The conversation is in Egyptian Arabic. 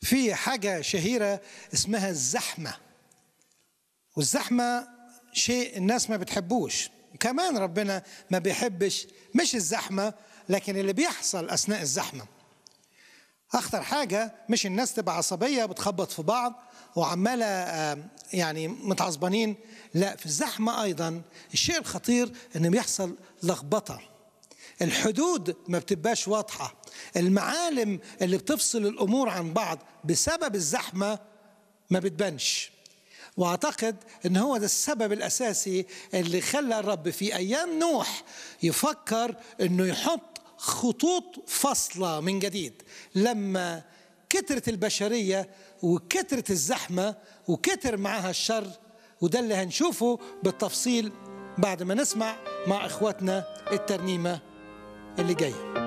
في حاجة شهيرة اسمها الزحمة والزحمة شيء الناس ما بتحبوش كمان ربنا ما بيحبش مش الزحمة لكن اللي بيحصل أثناء الزحمة أخطر حاجة مش الناس تبقى عصبية بتخبط في بعض وعمالة آه، يعني متعصبانين لا في الزحمة أيضا الشيء الخطير إن بيحصل لخبطة الحدود ما بتبقاش واضحة المعالم اللي بتفصل الأمور عن بعض بسبب الزحمة ما بتبانش واعتقد ان هو ده السبب الاساسي اللي خلى الرب في ايام نوح يفكر انه يحط خطوط فاصله من جديد لما كترت البشريه وكترت الزحمه وكتر معها الشر وده اللي هنشوفه بالتفصيل بعد ما نسمع مع اخواتنا الترنيمه اللي جايه